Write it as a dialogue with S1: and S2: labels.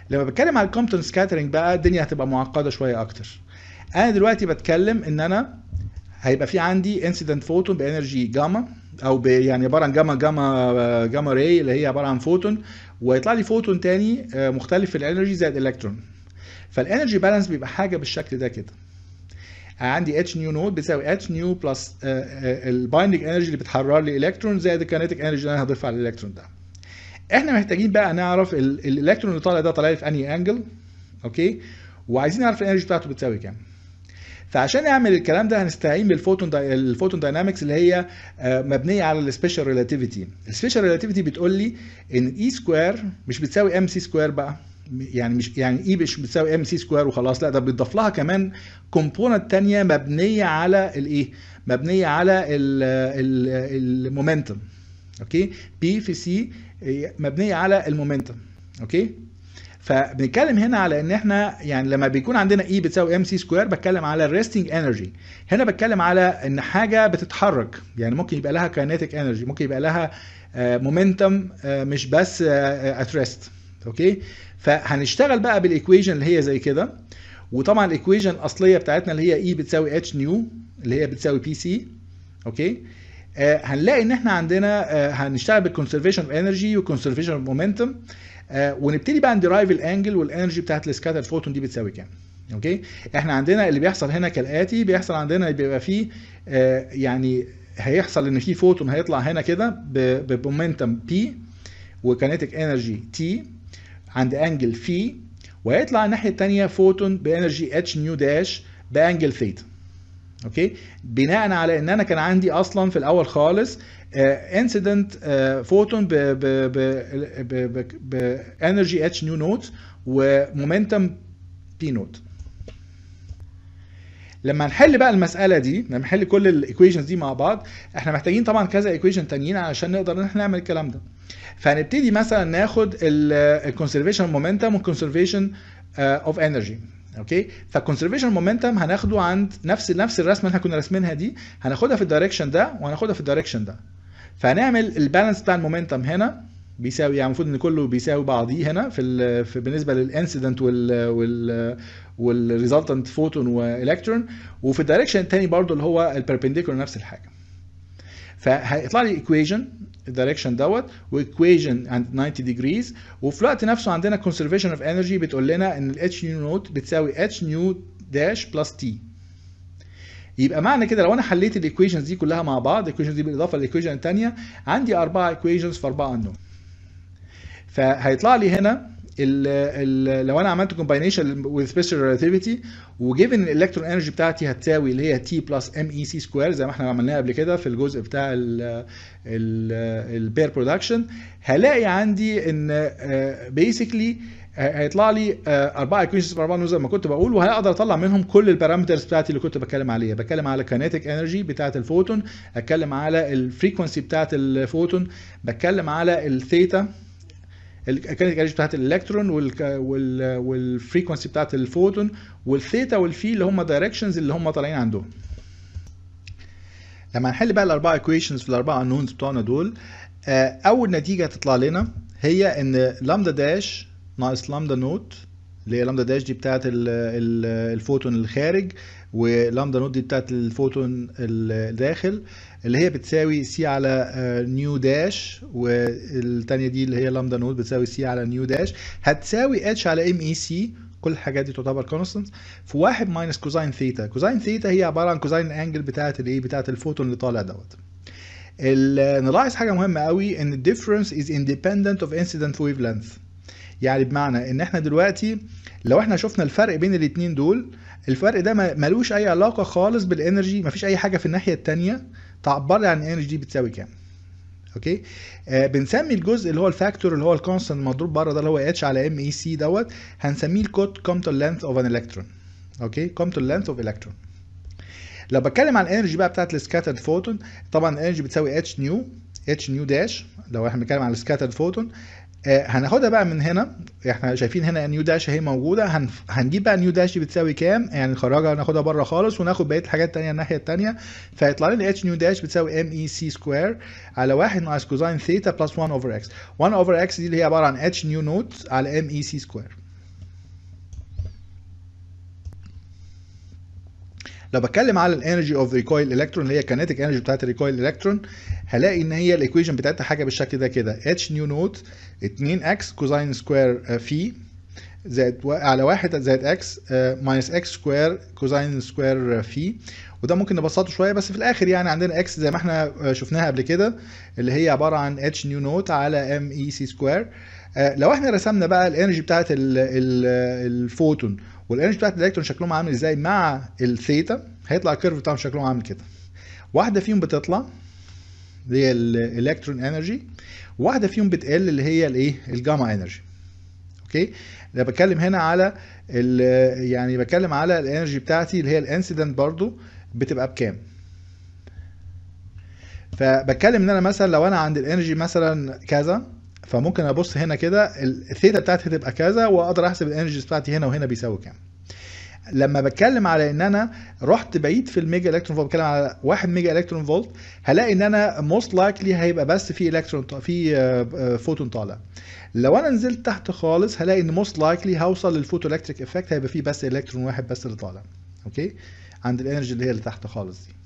S1: لما بتكلم على الكومبتون سكاترنج بقى الدنيا هتبقى معقده شويه اكتر انا دلوقتي بتكلم ان انا هيبقى في عندي انسيدنت فوتون بانرجي جاما او ب يعني عباره عن جاما جاما جاما راي اللي هي عباره عن فوتون ويطلع لي فوتون تاني آه، مختلف في الانرجي زائد الكترون فالانرجي بالانس بيبقى حاجه بالشكل ده كده عندي اتش نيو نود بتساوي اتش نيو بلس البايندنج انرجي اللي بتحرر لي الكترون زائد الكينيتيك انرجي اللي انا هضيفها على الالكترون ده احنا محتاجين بقى نعرف ال- الالكترون اللي طالع ده طالع لي في انهي انجل اوكي وعايزين نعرف الانرجي بتاعته بتساوي كام فعشان نعمل الكلام ده هنستعين بالفوتون داي... الفوتون داينامكس اللي هي آه، مبنيه على السبيشال ريلاتيفيتي السبيشال ريلاتيفيتي بتقول لي ان اي سكوير مش بتساوي ام سي سكوير بقى يعني مش يعني اي مش بتساوي ام سي سكوير وخلاص لا ده بيتضاف لها كمان كومبوننت تانية مبنيه على الايه مبنيه على المومنتم اوكي بي في سي مبنيه على المومنتم اوكي فبنتكلم هنا على ان احنا يعني لما بيكون عندنا اي بتساوي ام سي سكوير بتكلم على الريستنج انرجي هنا بتكلم على ان حاجه بتتحرك يعني ممكن يبقى لها كاينيتيك انرجي ممكن يبقى لها مومنتم مش بس ات ريست اوكي فهنشتغل بقى بالايكويشن اللي هي زي كده وطبعا الايكويشن الاصليه بتاعتنا اللي هي اي بتساوي اتش نيو اللي هي بتساوي بي سي اوكي آه هنلاقي ان احنا عندنا آه هنشتغل بالكونسرفيشن اوف انرجي وكونسرفيشن اوف مومنتم آه ونبتدي بقى ندرايف الانجل والانرجي بتاعت السكاتر فوتون دي بتساوي كام اوكي احنا عندنا اللي بيحصل هنا كالاتي بيحصل عندنا بيبقى فيه آه يعني هيحصل ان في فوتون هيطلع هنا كده بمومنتم بي وكينيتيك انرجي تي عند انجل في وهيطلع الناحيه الثانيه فوتون بانرجي اتش نيو داش بانجل ثيتا اوكي بناء على ان انا كان عندي اصلا في الاول خالص انسيدنت فوتون بانرجي اتش نيو نوت ومومنتم بي نوت لما نحل بقى المساله دي لما نحل كل الايكويشنز دي مع بعض احنا محتاجين طبعا كذا ايكويشن تانيين علشان نقدر ان احنا نعمل الكلام ده فهنبتدي مثلا ناخد الكونسرفيشن مومنتم والكونسرفيشن اوف انرجي اوكي فالكونسرفيشن مومنتم هناخده عند نفس نفس الرسمه اللي احنا كنا راسمينها دي هناخدها في الدايركشن ده وهناخدها في الدايركشن ده فهنعمل البالانس بتاع المومنتم هنا بيساوي يعني المفروض ان كله بيساوي بعضيه هنا في, في بالنسبه للانسيدنت وال وال والريزلتنت فوتون والكترون وفي الدايركشن الثاني برضو اللي هو البربنديكولار نفس الحاجه فهيطلع لي ايكويشن الدايركشن دوت وايكويشن عند 90 ديجريز وفي الوقت نفسه عندنا conservation اوف انرجي بتقول لنا ان الاتش نيو نوت بتساوي اتش نيو داش بلس تي يبقى معنى كده لو انا حليت الايكويشنز دي كلها مع بعض الايكويشنز دي بالاضافه للايكويشن الثانيه عندي اربعه ايكويشنز في اربعه انون فهيطلع لي هنا ال ال لو انا عملت كومباينيشن with special relativity وجيفن الالكترون انرجي بتاعتي هتساوي اللي هي تي بلس ام اي سي سكوير زي ما احنا عملناها قبل كده في الجزء بتاع البير برودكشن هلاقي عندي ان بيسكلي هيطلع لي اربعه ايكويشنز في اربعه زي ما كنت بقول وهقدر اطلع منهم كل البارامترز بتاعتي اللي كنت بتكلم عليها بتكلم على كينيتيك انرجي بتاعه الفوتون اتكلم على الفريكونسي بتاعه الفوتون بتكلم على الثيتا الكينيتيك انرجي بتاعت الالكترون والفريكونسي بتاعت الفوتون والثيتا والفي اللي هم دايركشنز اللي هم طالعين عندهم لما نحل بقى الاربعه ايكويشنز في الاربعه انونز بتوعنا دول اول نتيجه هتطلع لنا هي ان لامدا داش ناقص لامدا نوت اللي هي لامدا داش دي بتاعت الفوتون الخارج ولامدا نوت دي بتاعت الفوتون الداخل اللي هي بتساوي سي على نيو داش والتانية دي اللي هي لامدا نوت بتساوي سي على نيو داش هتساوي اتش على ام اي سي كل الحاجات دي تعتبر كونستنت في واحد ماينس كوزاين ثيتا كوزاين ثيتا هي عباره عن كوزاين انجل بتاعت الايه بتاعت الفوتون اللي طالع دوت نلاحظ حاجه مهمه قوي ان الديفرنس از اندبندنت اوف انسيدنت ويف لينث يعني بمعنى ان احنا دلوقتي لو احنا شفنا الفرق بين الاثنين دول الفرق ده ملوش اي علاقه خالص بالانرجي مفيش اي حاجه في الناحيه الثانيه تعبر لي عن الانرجي دي بتساوي كام اوكي آه بنسمي الجزء اللي هو الفاكتور اللي هو الكونستنت مضروب بره ده اللي هو اتش على ام اي سي دوت هنسميه الكوت كومتون لينث اوف ان الكترون اوكي كومتون لينث اوف الكترون لو بتكلم عن الانرجي بقى بتاعت السكاترد فوتون طبعا الانرجي بتساوي اتش نيو اتش نيو داش لو احنا بنتكلم عن السكاترد فوتون آه هناخدها بقى من هنا احنا شايفين هنا نيو داش اهي موجوده هن... هنجيب بقى نيو داش دي بتساوي كام يعني نخرجها ناخدها بره خالص وناخد بقيه الحاجات الثانيه الناحيه الثانيه فيطلع لنا اتش نيو داش بتساوي ام اي سي سكوير على 1 ناقص كوزاين ثيتا بلس 1 اوفر اكس 1 اوفر اكس دي اللي هي عباره عن اتش نيو نوت على ام اي سي سكوير لو بتكلم على الانرجي اوف ريكويل الكترون اللي هي كينيتيك انرجي بتاعت الريكويل الكترون هلاقي ان هي الايكويشن بتاعتها حاجه بالشكل ده كده اتش نيو نوت 2 اكس كوزاين سكوير في زائد على 1 زائد اكس ماينس اكس سكوير كوزاين سكوير في وده ممكن نبسطه شويه بس في الاخر يعني عندنا اكس زي ما احنا شفناها قبل كده اللي هي عباره عن اتش نيو نوت على ام اي سي سكوير لو احنا رسمنا بقى الانرجي بتاعت الفوتون والانرجي بتاعت الالكترون شكلهم عامل ازاي مع الثيتا هيطلع الكيرف بتاعهم شكلهم عامل كده واحده فيهم بتطلع اللي هي الالكترون انرجي واحده فيهم بتقل اللي هي الايه الجاما انرجي اوكي انا بتكلم هنا على يعني بتكلم على الانرجي بتاعتي اللي هي الانسيدنت برضو بتبقى بكام فبتكلم ان انا مثلا لو انا عند الانرجي مثلا كذا فممكن ابص هنا كده الثيتا بتاعتي هتبقى كذا واقدر احسب الانرجيز بتاعتي هنا وهنا بيساوي كام لما بتكلم على ان انا رحت بعيد في الميجا الكترون فولت بتكلم على 1 ميجا الكترون فولت هلاقي ان انا موست لايكلي هيبقى بس في الكترون في فوتون طالع لو انا نزلت تحت خالص هلاقي ان موست لايكلي هوصل للفوتو الكتريك افكت هيبقى فيه بس الكترون واحد بس اللي طالع اوكي عند الانرجي اللي هي اللي تحت خالص دي